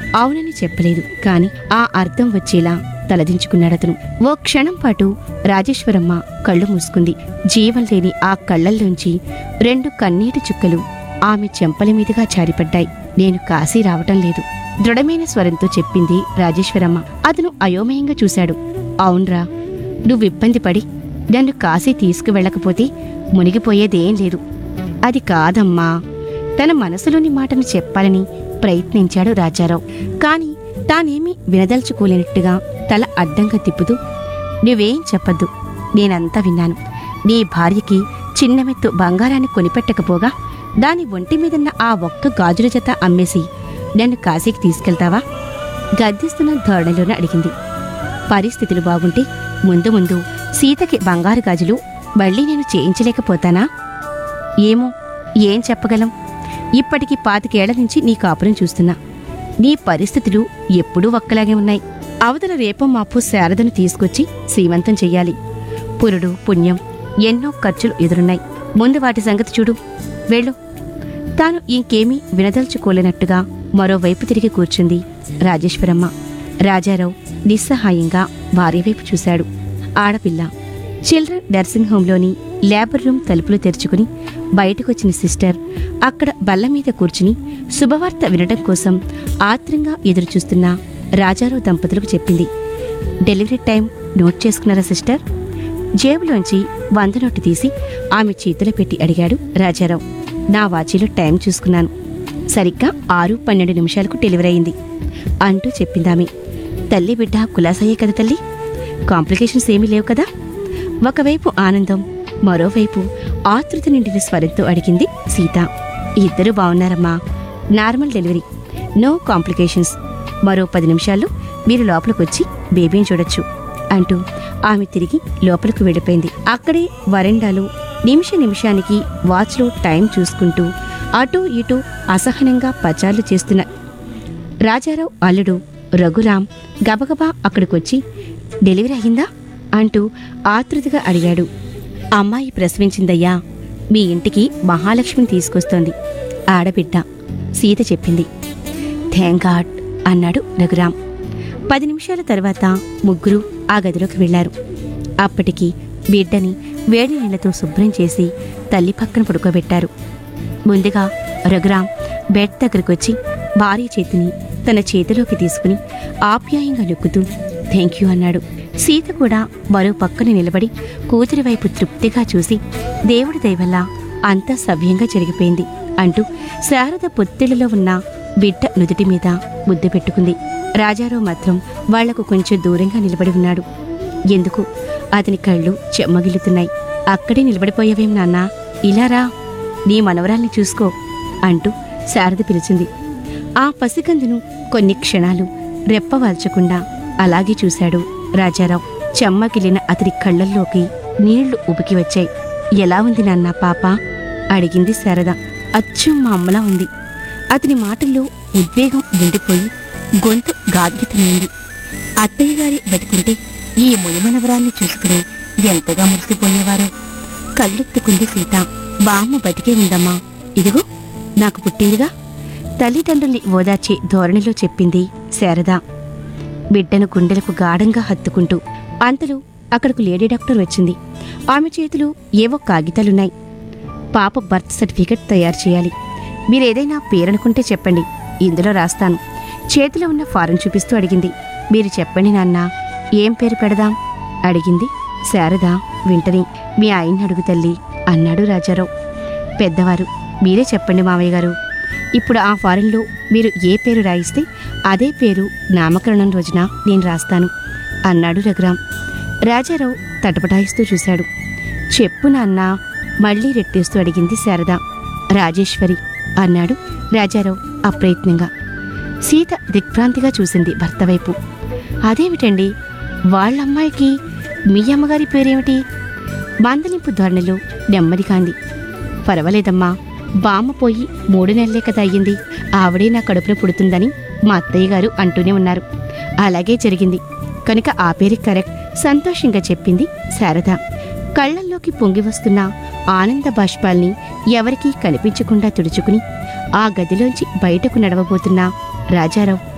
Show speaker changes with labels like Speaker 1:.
Speaker 1: అవునని చెప్పలేదు కాని ఆ అర్థం వచ్చేలా తలదించుకున్నాడతను ఓ క్షణం పాటు రాజేశ్వరమ్మ కళ్ళు మూసుకుంది జీవం లేని ఆ కళ్ళల్లోంచి రెండు కన్నీటి చుక్కలు ఆమె చెంపల మీదుగా జారిపడ్డాయి నేను కాశీ రావటం లేదు దృఢమైన స్వరంతో చెప్పింది రాజేశ్వరమ్మ అతను అయోమయంగా చూశాడు అవునరా నువ్వు ఇబ్బంది పడి నన్ను కాశీ తీసుకువెళ్ళకపోతే మునిగిపోయేదేం లేదు అది కాదమ్మా తన మనసులోని మాటను చెప్పాలని ప్రయత్నించాడు రాజారావు కాని తానేమీ వినదలుచుకోలేనట్టుగా తల అడ్డంగా తిప్పుతూ నువ్వేం చెప్పద్దు నేనంతా విన్నాను నీ భార్యకి చిన్నమెత్తు బంగారాన్ని కొనిపెట్టకపోగా దాని ఒంటి మీదున్న ఆ ఒక్క గాజుల జత అమ్మేసి నన్ను కాశీకి తీసుకెళ్తావా గద్దిస్తున్న ధోరణిలోనే అడిగింది పరిస్థితులు బాగుంటే ముందు ముందు సీతకి బంగారు గాజులు మళ్ళీ నేను చేయించలేకపోతానా ఏమో ఏం చెప్పగలం ఇప్పటికి పాతికేళ్ల నుంచి నీ కాపురం చూస్తున్నా నీ పరిస్థితులు ఎప్పుడూ ఒక్కలాగే ఉన్నాయి అవతల రేపం మాపు శారదను తీసుకొచ్చి శ్రీమంతం చెయ్యాలి పురుడు పుణ్యం ఎన్నో ఖర్చులు ఎదురున్నాయి ముందు వాటి సంగతి చూడు వెళ్ళు తాను ఇంకేమీ వినదలుచుకోలేనట్టుగా మరోవైపు తిరిగి కూర్చుంది రాజేశ్వరమ్మ రాజారావు నిస్సహాయంగా భార్య వైపు చూశాడు ఆడపిల్ల చిల్డ్రన్ నర్సింగ్ హోంలోని లేబర్ రూమ్ తలుపులు తెరుచుకుని బయటకొచ్చిన సిస్టర్ అక్కడ బల్ల మీద కూర్చుని శుభవార్త వినడం కోసం ఆత్రంగా ఎదురుచూస్తున్న రాజారావు దంపతులకు చెప్పింది డెలివరీ టైం నోట్ చేసుకున్నారా సిస్టర్ జేబులోంచి వంద నోటు తీసి ఆమె చేతిలో పెట్టి అడిగాడు రాజారావు నా వాచీలో టైం చూసుకున్నాను సరిగ్గా ఆరు పన్నెండు నిమిషాలకు డెలివరీ అయింది అంటూ చెప్పిందామె తల్లి బిడ్డ కులాసయ్యే కదా తల్లి కాంప్లికేషన్స్ ఏమీ లేవు కదా ఒకవైపు ఆనందం మరోవైపు ఆతృత నిండిన స్వరంతో అడిగింది సీత ఇద్దరు బాగున్నారమ్మా నార్మల్ డెలివరీ నో కాంప్లికేషన్స్ మరో పది నిమిషాల్లో మీరు లోపలికి వచ్చి బేబీని చూడొచ్చు అంటూ ఆమె తిరిగి లోపలికి వెళ్ళిపోయింది అక్కడే వరండాలో నిమిష నిమిషానికి వాచ్లో టైం చూసుకుంటూ అటూ ఇటూ అసహనంగా పచార్లు చేస్తున్న రాజారావు అల్లుడు రఘురాం గబగబా అక్కడికొచ్చి డెలివరీ అయిందా అంటూ ఆతృతగా అడిగాడు అమ్మాయి ప్రసవించిందయ్యా మీ ఇంటికి మహాలక్ష్మిని తీసుకొస్తోంది ఆడబిడ్డ సీత చెప్పింది థ్యాంక్ గాడ్ అన్నాడు రఘురాం పది నిమిషాల తర్వాత ముగ్గురు ఆ గదిలోకి వెళ్లారు అప్పటికి బిడ్డని వేడి నీళ్లతో శుభ్రం చేసి తల్లి పక్కన పడుకోబెట్టారు ముందుగా రఘురాం బెడ్ దగ్గరకొచ్చి భార్య చేతిని తన చేతిలోకి తీసుకుని ఆప్యాయంగా నొక్కుతూ థ్యాంక్ యూ అన్నాడు సీత కూడా మరో పక్కన నిలబడి కూతురి వైపు తృప్తిగా చూసి దేవుడి దయవల్ల అంతా సవ్యంగా జరిగిపోయింది అంటూ శారద పొత్తిళ్లలో ఉన్న బిడ్డ నుదుటి మీద ముద్దు పెట్టుకుంది రాజారావు మాత్రం వాళ్లకు కొంచెం దూరంగా నిలబడి ఉన్నాడు ఎందుకు అతని కళ్ళు చెమ్మగిల్లుతున్నాయి అక్కడే నిలబడిపోయావేం నాన్నా ఇలా రా నీ మనవరాల్ని చూసుకో అంటూ శారద పిలిచింది ఆ పసికందును కొన్ని క్షణాలు రెప్పవాల్చకుండా అలాగే చూశాడు రాజారావు చెమ్మగిలిన అతడి కళ్ళల్లోకి నీళ్లు ఉబికి వచ్చాయి ఎలా ఉంది నాన్న పాప అడిగింది శారద అచ్చం మా అమ్మలా ఉంది అతని మాటల్లో ఉద్వేగం నిండిపోయి గొంతు గాద్యతమైంది అత్తయ్య గారి బతికుంటే ఈ మునిమనవరాల్ని చూసుకుని ఎంతగా మురిసిపోయేవారో కళ్ళెత్తుకుంది సీత బామ్మ బతికే ఉందమ్మా ఇదిగో నాకు పుట్టిందిగా తల్లిదండ్రుల్ని ఓదార్చే ధోరణిలో చెప్పింది శారద బిడ్డను గుండెలకు గాఢంగా హత్తుకుంటూ అంతలో అక్కడకు లేడీ డాక్టర్ వచ్చింది ఆమె చేతిలో ఏవో కాగితాలున్నాయి పాప బర్త్ సర్టిఫికెట్ తయారు చేయాలి మీరేదైనా పేరనుకుంటే చెప్పండి ఇందులో రాస్తాను చేతిలో ఉన్న ఫారం చూపిస్తూ అడిగింది మీరు చెప్పండి నాన్న ఏం పేరు పెడదాం అడిగింది శారద వింటని మీ ఆయన్ని అడుగు తల్లి అన్నాడు రాజారావు పెద్దవారు మీరే చెప్పండి మావయ్య గారు ఇప్పుడు ఆ ఫారెన్లో మీరు ఏ పేరు రాయిస్తే అదే పేరు నామకరణం రోజున నేను రాస్తాను అన్నాడు రఘురాం రాజారావు తటపటాయిస్తూ చూశాడు చెప్పు నాన్న మళ్ళీ రెట్టేస్తూ అడిగింది శారద రాజేశ్వరి అన్నాడు రాజారావు అప్రయత్నంగా సీత దిగ్భ్రాంతిగా చూసింది భర్త వైపు అదేమిటండి వాళ్ళమ్మాయికి మీ అమ్మగారి పేరేమిటి మందలింపు ధోరణిలో నెమ్మదిగా అంది పర్వాలేదమ్మా బామ్మ పోయి మూడు నెలలే కదా అయ్యింది ఆవిడే నా కడుపున పుడుతుందని మా అత్తయ్య గారు అంటూనే ఉన్నారు అలాగే జరిగింది కనుక ఆ పేరు కరెక్ట్ సంతోషంగా చెప్పింది శారద కళ్ళల్లోకి పొంగి వస్తున్న ఆనంద బాష్పాల్ని ఎవరికీ కనిపించకుండా తుడుచుకుని ఆ గదిలోంచి బయటకు నడవబోతున్న రాజారావు